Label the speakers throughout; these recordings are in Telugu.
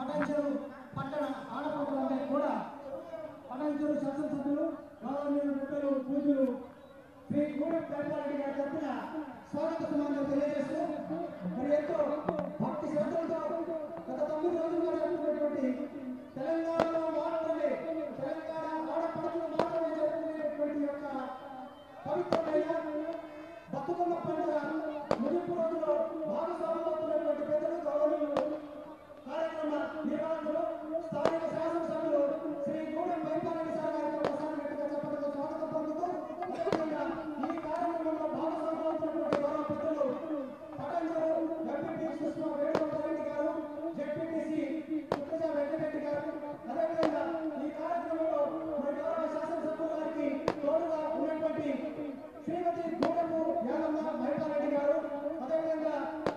Speaker 1: పటాన్చెరు పట్టణ ఆడపడుతులందరికీ కూడా పటాన్చెరు శాసనసభ్యులు గౌరవనీయులు పెద్దలు పూజలు శ్రీ గూడెం కళ్యాణి గారి తరఫున స్వాగత సమాధానం తెలియజేస్తూ మరి ఎంతో భక్తి శ్రద్ధలతో గత తొమ్మిది రోజులుగా జరుగుతున్నటువంటి తెలంగాణలో మాత్రమే తెలంగాణ ఆడపడుతులు మాత్రమే జరుగుతున్నటువంటి యొక్క పవిత్రమైన బతుకమ్మ పండుగ ముగింపు రోజులో భాగస్వామ్యమవుతున్నటువంటి పెద్దలు గౌరవనీయులు కార్యక్రమ నిర్వాహకులు స్థానిక శాసనసభ్యులు శ్రీ గూడెం వైపాలని సార్ గారికి ఒకసారి గట్టిగా చెప్పడంతో స్వాగతం పలుకుతూ అదేవిధంగా ఈ కార్యక్రమంలో భాగస్వామ్యమవుతున్నటువంటి గౌరవ పెద్దలు పటంజరు ఎంపీపీ సుష్మా వేణుగోపాల్ గారు జెడ్పీటీసీ కుట్రజ వెంకటరెడ్డి గారు అదేవిధంగా ఈ కార్యక్రమంలో మరి గౌరవ శాసనసభ్యుల గారికి తోడుగా ఉన్నటువంటి శ్రీమతి గూడెము యాదమ్మ మహిళారెడ్డి గారు అదేవిధంగా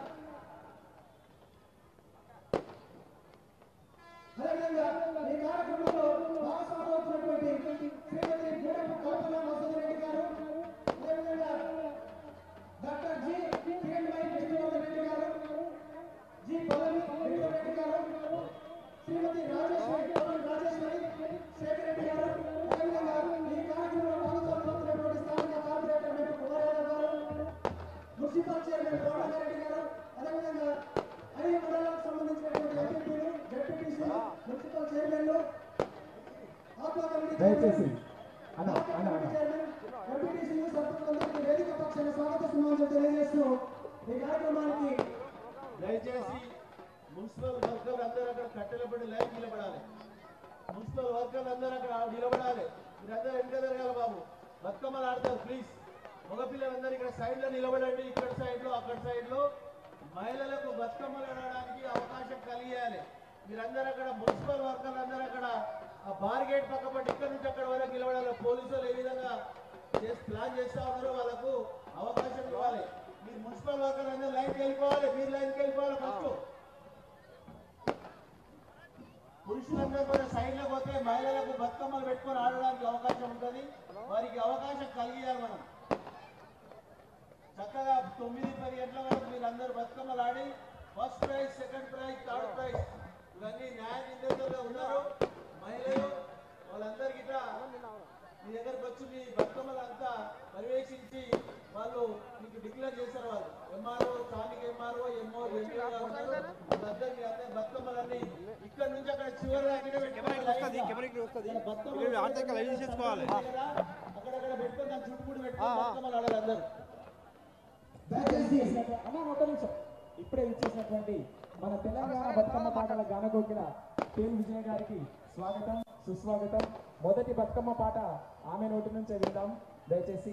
Speaker 1: అదేవిధంగా ఈ కార్యక్రమంలో భాగస్వామ్యమవుతున్నటువంటి శ్రీమతి గూడెము కల్పన వసంతరెడ్డి గారు అదేవిధంగా doctor G Kiranmayi Krishnavardhan Reddy garu G పల్లవి రెడ్డి గారు శ్రీమతి రాజేశ్వరి పవన్ రాజేశ్వరి శేఖర్ రెడ్డి గారు అదేవిధంగా ఈ కార్యక్రమంలో పాల్గొన్నటువంటి స్థానిక కార్పొరేటర్ మేడం కుమార్ గారు మున్సిపల్ చైర్మన్ గౌడారెడ్డి గారు అదేవిధంగా అన్ని మండలాలకు సంబంధించినటువంటి ఎంపీలు జడ్పీటీసీ మున్సిపల్ చైర్మన్లు ఆత్మ కమిటీ
Speaker 2: దయచేసి
Speaker 1: అన్న అన్న ఎంపీటీసీలు సర్పంచులందరికీ వేదిక పక్షాన స్వాగత సుమాలు తెలియజేస్తూ ఈ కార్యక్రమానికి
Speaker 3: దయచేసి మున్సిపల్ వర్కర్లు అందరూ అక్కడ కట్టెలపడి లైన్ నిలబడాలి మున్సిపల్ వర్కర్లు అందరూ అక్కడ నిలబడాలి మీరందరూ వెనక జరగాలి బాబు బతుకమ్మలు ఆడతారు ప్లీజ్ మగపిల్లలందరూ ఇక్కడ సైడ్ లో నిలబడండి ఇక్కడ సైడ్ లో అక్కడ సైడ్ లో మహిళలకు బతుకమ్మలు ఆడడానికి అవకాశం కలిగేయాలి మీరందరూ అక్కడ మున్సిపల్ వర్కర్లు అందరూ అక్కడ ఆ బార్ గేట్ పక్క పట్టి ఇక్కడ నుంచి అక్కడ వరకు నిలబడాలి పోలీసులు ఏ విధంగా చేసి ప్లాన్ చేస్తా ఉన్నారో వాళ్ళకు అవకాశం ఇవ్వాలి మీరు మున్సిపల్ వర్కర్లు అందరూ లైన్కి వెళ్ళిపోవాలి మీరు లైన్కి వెళ్ళిపోవాలి ఫస్ట్ పురుషులందరూ కూడా సైడ్ లో పోతే మహిళలకు బతుకమ్మలు పెట్టుకొని ఆడడానికి అవకాశం ఉంటుంది వారికి అవకాశం కలిగియాలి మనం చక్కగా తొమ్మిది పది గంటల వరకు మీరు అందరూ బతుకమ్మలు ఆడి first prize second prize third prize ఇవన్నీ న్యాయ నిందితులుగా ఉన్నారు మహిళలు వాళ్ళందరికీ ఇట్లా మీ దగ్గరకు వచ్చి మీ బతుకమ్మలు అంతా పర్యవేక్షించి వాళ్ళు మీకు డిక్లేర్ చేశారు వాళ్ళు ఎంఆర్ఓ స్థానిక ఎంఆర్ఓ ఎంఓ ఎంపీ వాళ్ళందరూ మీ అందరి బతుకమ్మలన్నీ ఇక్కడ నుంచి అక్కడ చివరి దాకా పెట్టుకోవాలి అక్కడక్కడ పెట్టుకొని దాని చుట్టుముడి పెట్టుకొని బతుకమ్మలు ఆడాలి అందరూ
Speaker 1: దయచేసి
Speaker 2: అన్న ఒక నిమిషం ఇప్పుడే ఇచ్చేసినటువంటి మన తెలంగాణ బతుకమ్మ పాటల గానకోకిల పేరు విజయ గారికి స్వాగతం సుస్వాగతం మొదటి బతుకమ్మ పాట ఆమె నోటి నుంచే విందాం దయచేసి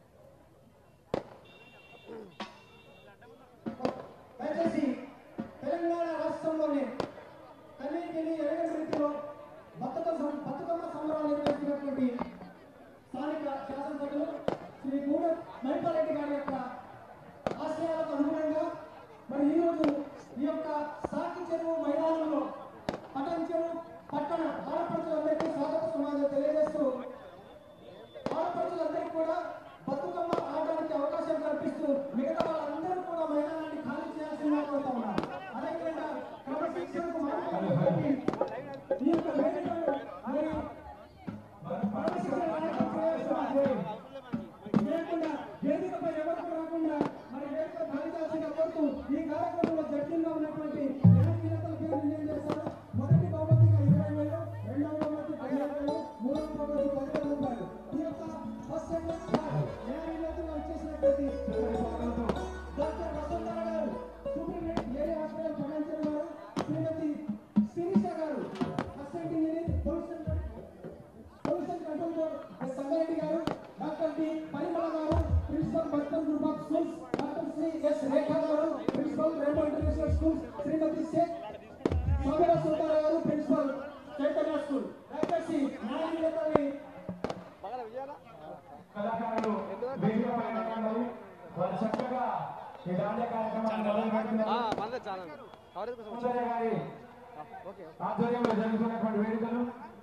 Speaker 1: దయచేసి తెలంగాణ రాష్ట్రంలోనే కన్నీటిని ఎరగని రీతిలో బతుకమ్మ బతుకమ్మ సంబరాలు నిర్వహించినటువంటి స్థానిక శాసనసభ్యులు శ్రీ గూడ మహిపారెడ్డి గారి యొక్క ఆశయాలకు అనుగుణంగా మరి ఈరోజు ఈ యొక్క సాకి చెరువు మైదానంలో పటన్ చెరువు పట్టణ ఆడపడుచులందరికీ స్వాగత సమాజం తెలియజేస్తూ ఆడపడుచులందరికీ కూడా బతుకమ్మ ఆడడానికి అవకాశం కల్పిస్తూ మిగతా వాళ్ళందరూ కూడా మైదానాన్ని ఖాళీ చేయాల్సిందిగా కోరుతా ఉన్నారు అదేవిధంగా క్రమశిక్షణకు మాట్లాడుతున్నటువంటి ఈ యొక్క వేదికను మరి క్రమశిక్షణ కార్యక్రమం చేయాల్సిన లేకుండా వేదికపై ఎవరు రాకుండా మరి వేదిక భావించాల్సిందిగా కోరుతూ ఈ కార్యక్రమంలో జడ్జిగా ఉన్నటువంటి న్యాయశీలతల పేరు నిర్ణయం చేస్తారు మొదటి బహుమతిగా ఇరవై వేలు రెండవ బహుమతి పదిహేను వేలు మూడవ బహుమతి పదివేల రూపాయలు ఈ యొక్క ఫస్ట్ సెకండ్ థర్డ్ న్యాయశీలతగా వచ్చేసినటువంటి డాక్టర్ వసంతరావు గారు సూపరింటెండెంట్ ఏరియా హాస్పిటల్ పటాన్చెరు గారు Srimathi Sirisha garu assistant engineer pollution pollution control board S Sangareddy garu doctor T Parimala garu principal బర్తన్ group of schools doctor Sri S Rekha garu principal rainbow international schools Srimathi Shaik Sameera Sundara garu principal Chaitanya school దయచేసి న్యాయమూర్తి
Speaker 2: కళాకారులు వేదిక పైన ఉన్నారు. వారు చక్కగా ఈ నాట్య కార్యక్రమాన్ని మొదలుపెడుతున్నారు.
Speaker 4: మన చాలా కవరేజ్ కోసం
Speaker 2: సౌందర్య గారి ఆధ్వర్యంలో జరుగుతున్నటువంటి వేడుకలు